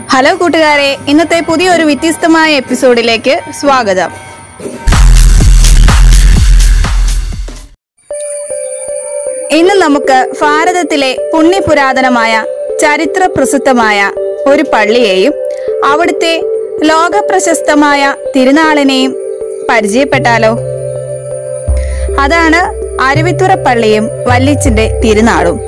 hello കൂട്ടുകാരെ ഇന്നത്തെ പുതിയൊരു വ്യത്യസ്തമായ എപ്പിസോഡിലേക്ക് സ്വാഗതം ഇന്ന് നമുക്ക് ഭാരതത്തിലെ പുണ്യപുരാതനമായ ചരിത്ര പ്രസിദ്ധമായ ഒരു പള്ളിയെയും അവിടുത്തെ ലോകപ്രശസ്തമായ തിരുനാളിനെയും പരിചയപ്പെട്ടാലോ അതാണ് അരുവിത്തുറ പള്ളിയും വല്ലിച്ചിന്റെ തിരുനാളും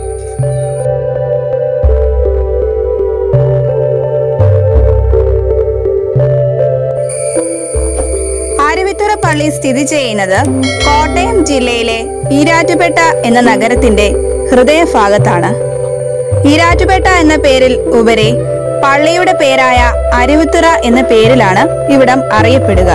അരുവിത്തുറ പള്ളി സ്ഥിതി ചെയ്യുന്നത് കോട്ടയം ജില്ലയിലെ ഈരാറ്റുപേട്ട എന്ന നഗരത്തിന്റെ ഹൃദയഭാഗത്താണ് ഈരാറ്റുപേട്ട എന്ന പേരിൽ ഉപരി പള്ളിയുടെ പേരായ അരുവിത്തുറ എന്ന പേരിലാണ് ഇവിടം അറിയപ്പെടുക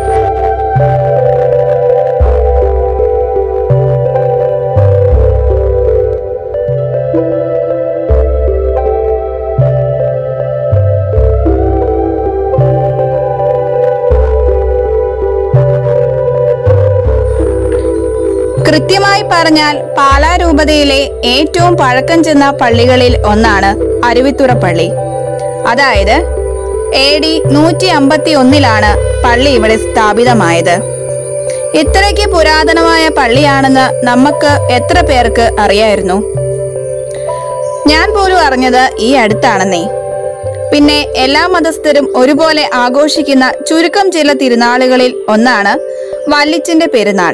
കൃത്യമായി പറഞ്ഞാൽ പാലാ രൂപതയിലെ ഏറ്റവും പഴക്കം ചെന്ന പള്ളികളിൽ ഒന്നാണ് അരുവിത്തുറ പള്ളി അതായത് എ ഡി നൂറ്റി അമ്പത്തി ഒന്നിലാണ് പള്ളി ഇവിടെ സ്ഥാപിതമായത് ഇത്രയ്ക്ക് പുരാതനമായ പള്ളിയാണെന്ന് നമുക്ക് എത്ര പേർക്ക് അറിയായിരുന്നു ഞാൻ പോലും അറിഞ്ഞത് ഈ അടുത്താണെന്നേ പിന്നെ എല്ലാ മതസ്ഥരും ഒരുപോലെ ആഘോഷിക്കുന്ന ചുരുക്കം ചില തിരുനാളുകളിൽ ഒന്നാണ് വല്ലിച്ചിന്റെ പെരുന്നാൾ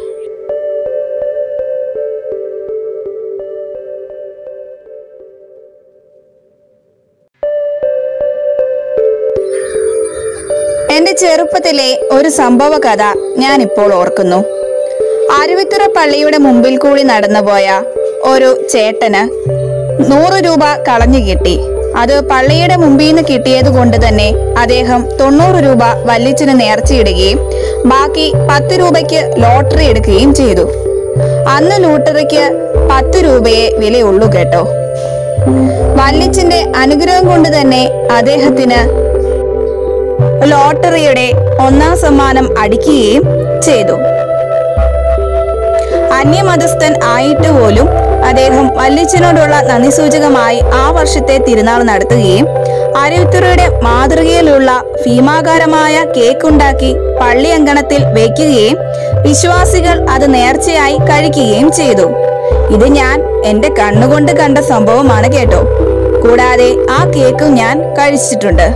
എന്റെ ചെറുപ്പത്തിലെ ഒരു സംഭവ കഥ ഞാൻ ഇപ്പോൾ ഓർക്കുന്നു അരുവിത്തുറ പള്ളിയുടെ മുമ്പിൽ കൂടി നടന്നുപോയ ഒരു ചേട്ടന് നൂറ് രൂപ കളഞ്ഞു കിട്ടി അത് പള്ളിയുടെ മുമ്പിൽ നിന്ന് കിട്ടിയത് കൊണ്ട് തന്നെ അദ്ദേഹം തൊണ്ണൂറ് രൂപ വല്ലിച്ചിന് നേർച്ചയിടുകയും ബാക്കി പത്ത് രൂപയ്ക്ക് ലോട്ടറി എടുക്കുകയും ചെയ്തു അന്ന് ലോട്ടറിക്ക് പത്ത് രൂപയെ വിലയുള്ളൂ കേട്ടോ വല്ലിച്ചിന്റെ അനുഗ്രഹം കൊണ്ട് തന്നെ അദ്ദേഹത്തിന് ലോട്ടറിയുടെ ഒന്നാം സമ്മാനം അടിക്കുകയും ചെയ്തു അന്യമതസ്ഥൻ ആയിട്ട് പോലും അദ്ദേഹം വല്ലിച്ചനോടുള്ള നന്ദി സൂചകമായി ആ വർഷത്തെ തിരുനാൾ നടത്തുകയും അരുവിത്തുറയുടെ മാതൃകയിലുള്ള ഭീമാകാരമായ കേക്ക് ഉണ്ടാക്കി പള്ളി അങ്കണത്തിൽ വയ്ക്കുകയും വിശ്വാസികൾ അത് നേർച്ചയായി കഴിക്കുകയും ചെയ്തു ഇത് ഞാൻ എന്റെ കണ്ണുകൊണ്ട് കണ്ട സംഭവമാണ് കേട്ടോ കൂടാതെ ആ കേക്കും ഞാൻ കഴിച്ചിട്ടുണ്ട്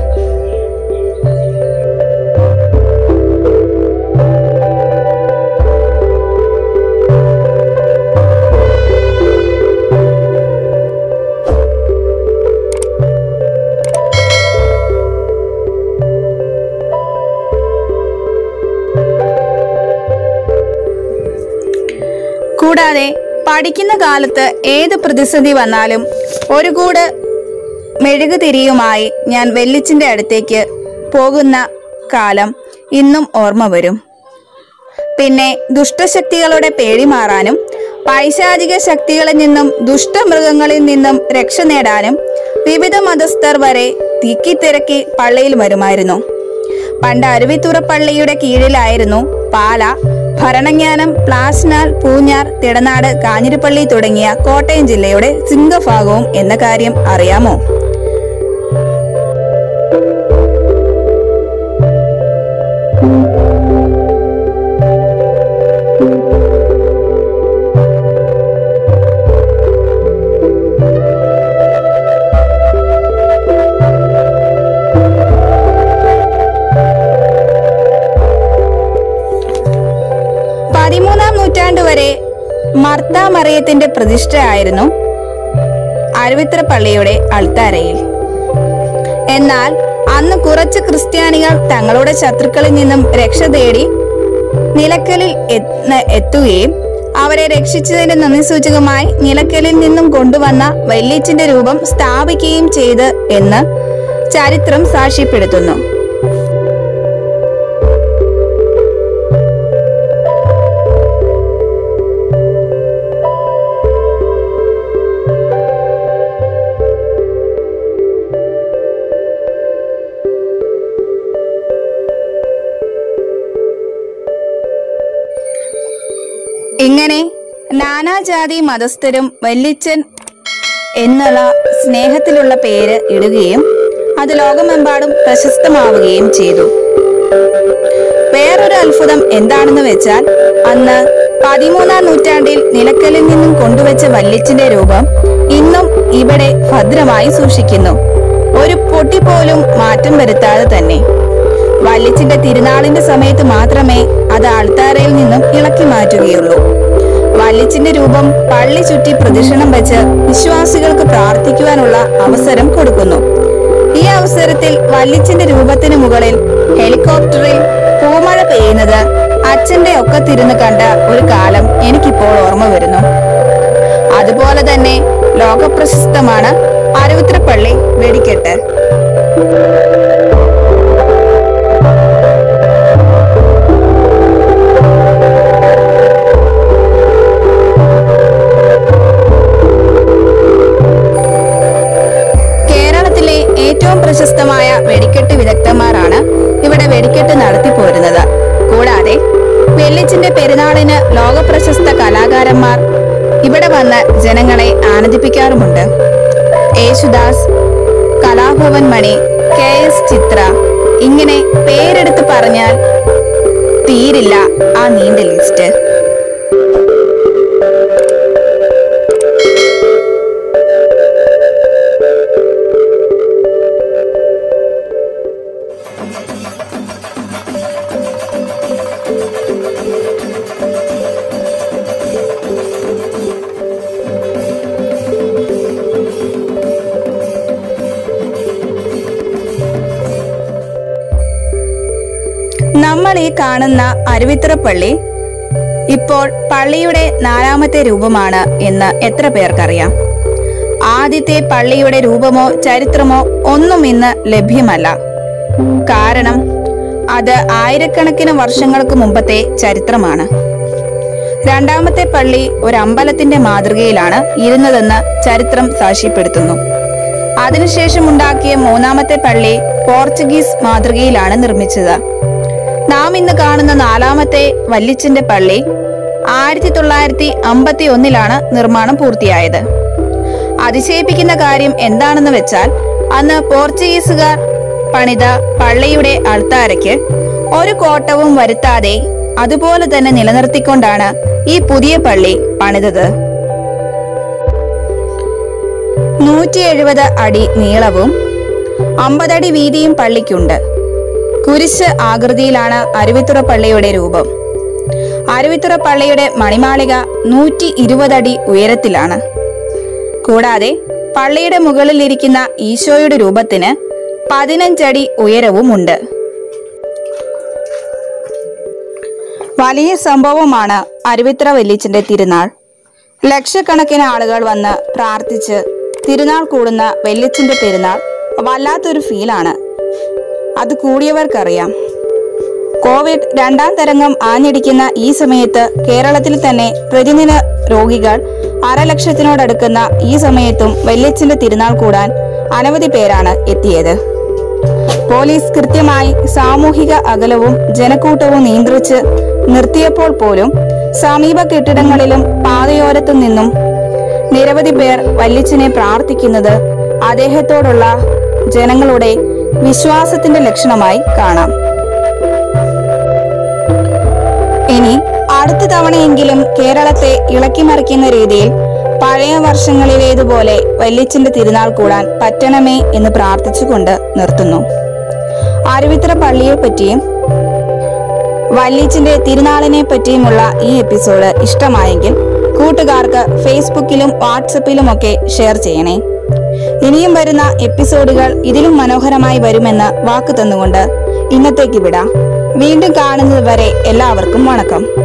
കൂടാതെ പഠിക്കുന്ന കാലത്ത് ഏത് പ്രതിസന്ധി വന്നാലും ഒരു കൂട് മെഴുകുതിരിയുമായി ഞാൻ വെല്ലിച്ചിന്റെ അടുത്തേക്ക് പോകുന്ന കാലം ഇന്നും ഓർമ്മ വരും പിന്നെ ദുഷ്ടശക്തികളുടെ പേടി മാറാനും പൈശാചിക ശക്തികളിൽ നിന്നും ദുഷ്ടമൃഗങ്ങളിൽ നിന്നും രക്ഷ നേടാനും വിവിധ മതസ്ഥർ വരെ തിക്കിത്തിരക്കി പള്ളിയിൽ വരുമായിരുന്നു പണ്ട് അരുവിത്തുറ പള്ളിയുടെ കീഴിലായിരുന്നു പാല ഭരണജ്ഞാനം പ്ലാസ്നാൽ പൂഞ്ഞാർ തിടനാട് കാഞ്ഞിരപ്പള്ളി തുടങ്ങിയ കോട്ടയം ജില്ലയുടെ സിംഹഭാഗവും എന്ന കാര്യം അറിയാമോ പതിമൂന്നാം നൂറ്റാണ്ട് വരെ മർത്ത മറിയത്തിന്റെ പ്രതിഷ്ഠയായിരുന്നു അരുവിത്ര പള്ളിയുടെ അൾത്താരയിൽ എന്നാൽ അന്ന് കുറച്ച് ക്രിസ്ത്യാനികൾ തങ്ങളുടെ ശത്രുക്കളിൽ നിന്നും രക്ഷ തേടി നിലക്കലിൽ എത്ത- എത്തുകയും അവരെ രക്ഷിച്ചതിന്റെ നന്ദി സൂചകമായി നിലക്കലിൽ നിന്നും കൊണ്ടുവന്ന വല്യച്ചിന്റെ രൂപം സ്ഥാപിക്കുകയും ചെയ്ത് എന്ന് ചരിത്രം സാക്ഷ്യപ്പെടുത്തുന്നു ഇങ്ങനെ നാനാജാതി മതസ്ഥരും വല്ലിച്ചൻ എന്നുള്ള സ്നേഹത്തിലുള്ള പേര് ഇടുകയും അത് ലോകമെമ്പാടും പ്രശസ്തമാവുകയും ചെയ്തു വേറൊരു അത്ഭുതം എന്താണെന്ന് വെച്ചാൽ അന്ന് പതിമൂന്നാം നൂറ്റാണ്ടിൽ നിലക്കലിൽ നിന്നും കൊണ്ടുവച്ച വല്യച്ചിന്റെ രൂപം ഇന്നും ഇവിടെ ഭദ്രമായി സൂക്ഷിക്കുന്നു ഒരു പൊട്ടി പോലും മാറ്റം വരുത്താതെ തന്നെ വല്യച്ചിന്റെ തിരുനാളിന്റെ സമയത്ത് മാത്രമേ അത് ആൾത്താരയിൽ നിന്നും ഇളക്കി മാറ്റുകയുള്ളൂ വല്യച്ചിന്റെ രൂപം പള്ളി ചുറ്റി പ്രദക്ഷിണം വെച്ച് വിശ്വാസികൾക്ക് പ്രാർത്ഥിക്കുവാനുള്ള അവസരം കൊടുക്കുന്നു ഈ അവസരത്തിൽ വല്യച്ചിന്റെ രൂപത്തിന് മുകളിൽ ഹെലികോപ്റ്ററിൽ പൂമഴ പെയ്യുന്നത് അച്ഛന്റെ ഒക്കത്തിരുന്ന് കണ്ട ഒരു കാലം എനിക്കിപ്പോൾ ഓർമ്മ വരുന്നു അതുപോലെ തന്നെ ലോകപ്രശസ്തമാണ് അരുവിത്രപ്പള്ളി വെടിക്കെട്ട് കേരളത്തിലെ ഏറ്റവും പ്രശസ്തമായ വെടിക്കെട്ട് വിദഗ്ധന്മാരാണ് ഇവിടെ വെടിക്കെട്ട് നടത്തിപ്പോരുന്നത് കൂടാതെ വെള്ളിച്ചിന്റെ പെരുന്നാളിന് ലോകപ്രശസ്ത കലാകാരന്മാർ ഇവിടെ വന്ന് ജനങ്ങളെ ആനന്ദിപ്പിക്കാറുമുണ്ട് യേശുദാസ് കലാഭവൻ മണി കെ എസ് ചിത്ര ഇങ്ങനെ പേരെടുത്ത് പറഞ്ഞാൽ തീരില്ല ആ നീണ്ട ലിസ്റ്റ് നമ്മൾ ഈ കാണുന്ന അരുവിത്തറ പള്ളി ഇപ്പോൾ പള്ളിയുടെ നാലാമത്തെ രൂപമാണ് എന്ന് എത്ര പേർക്കറിയാം ആദ്യത്തെ പള്ളിയുടെ രൂപമോ ചരിത്രമോ ഒന്നും ഇന്ന് ലഭ്യമല്ല കാരണം അത് ആയിരക്കണക്കിന് വർഷങ്ങൾക്ക് മുമ്പത്തെ ചരിത്രമാണ് രണ്ടാമത്തെ പള്ളി ഒരു അമ്പലത്തിന്റെ മാതൃകയിലാണ് ഇരുന്നതെന്ന് ചരിത്രം സാക്ഷ്യപ്പെടുത്തുന്നു അതിനുശേഷം ഉണ്ടാക്കിയ മൂന്നാമത്തെ പള്ളി പോർച്ചുഗീസ് മാതൃകയിലാണ് നിർമ്മിച്ചത് നാം ഇന്ന് കാണുന്ന നാലാമത്തെ വല്ലിച്ചന്റെ പള്ളി ആയിരത്തി തൊള്ളായിരത്തി അമ്പത്തി ഒന്നിലാണ് നിർമ്മാണം പൂർത്തിയായത് അതിശയിപ്പിക്കുന്ന കാര്യം എന്താണെന്ന് വെച്ചാൽ അന്ന് പോർച്ചുഗീസുകാർ പണിത പള്ളിയുടെ അൾത്താരയ്ക്ക് ഒരു കോട്ടവും വരുത്താതെ അതുപോലെ തന്നെ നിലനിർത്തിക്കൊണ്ടാണ് ഈ പുതിയ പള്ളി പണിതത് നൂറ്റി എഴുപത് അടി നീളവും അമ്പതടി വീതിയും പള്ളിക്കുണ്ട് കുരിശ് ആകൃതിയിലാണ് അരുവിത്തുറ പള്ളിയുടെ രൂപം അരുവിത്തുറ പള്ളിയുടെ മണിമാളിക നൂറ്റി ഇരുപതടി ഉയരത്തിലാണ് കൂടാതെ പള്ളിയുടെ മുകളിൽ ഇരിക്കുന്ന ഈശോയുടെ രൂപത്തിന് പതിനഞ്ചടി ഉയരവുമുണ്ട് വലിയ സംഭവമാണ് അരുവിത്ര വല്ലിച്ചന്റെ തിരുനാൾ ലക്ഷക്കണക്കിന് ആളുകൾ വന്ന് പ്രാർത്ഥിച്ച് തിരുനാൾ കൂടുന്ന വല്യച്ചന്റെ പെരുന്നാൾ വല്ലാത്തൊരു ഫീലാണ് അത് കൂടിയവർക്കറിയാം കോവിഡ് രണ്ടാം തരംഗം ആഞ്ഞടിക്കുന്ന ഈ സമയത്ത് കേരളത്തിൽ തന്നെ പ്രതിദിന രോഗികൾ അരലക്ഷത്തിനോടടുക്കുന്ന ഈ സമയത്തും വല്യച്ചന്റെ തിരുനാൾ കൂടാൻ അനവധി പേരാണ് എത്തിയത് പോലീസ് കൃത്യമായി സാമൂഹിക അകലവും ജനക്കൂട്ടവും നിയന്ത്രിച്ച് നിർത്തിയപ്പോൾ പോലും സമീപ കെട്ടിടങ്ങളിലും പാതയോരത്തു നിന്നും നിരവധി പേർ വല്യച്ചനെ പ്രാർത്ഥിക്കുന്നത് അദ്ദേഹത്തോടുള്ള ജനങ്ങളുടെ വിശ്വാസത്തിന്റെ ലക്ഷണമായി കാണാം ഇനി അടുത്ത തവണയെങ്കിലും കേരളത്തെ ഇളക്കിമറിക്കുന്ന രീതിയിൽ പഴയ വർഷങ്ങളിലേതുപോലെ വല്യച്ചന്റെ തിരുനാൾ കൂടാൻ പറ്റണമേ എന്ന് പ്രാർത്ഥിച്ചുകൊണ്ട് നിർത്തുന്നു അരുവിത്ര പള്ളിയെ പറ്റിയും വല്യച്ചന്റെ തിരുനാളിനെ പറ്റിയുമുള്ള ഈ എപ്പിസോഡ് ഇഷ്ടമായെങ്കിൽ കൂട്ടുകാർക്ക് ഫേസ്ബുക്കിലും വാട്സപ്പിലും ഒക്കെ ഷെയർ ചെയ്യണേ ഇനിയും വരുന്ന എപ്പിസോഡുകൾ ഇതിലും മനോഹരമായി വരുമെന്ന് വാക്ക് തന്നുകൊണ്ട് ഇന്നത്തേക്ക് വിടാം വീണ്ടും കാണുന്നത് വരെ എല്ലാവർക്കും വണക്കം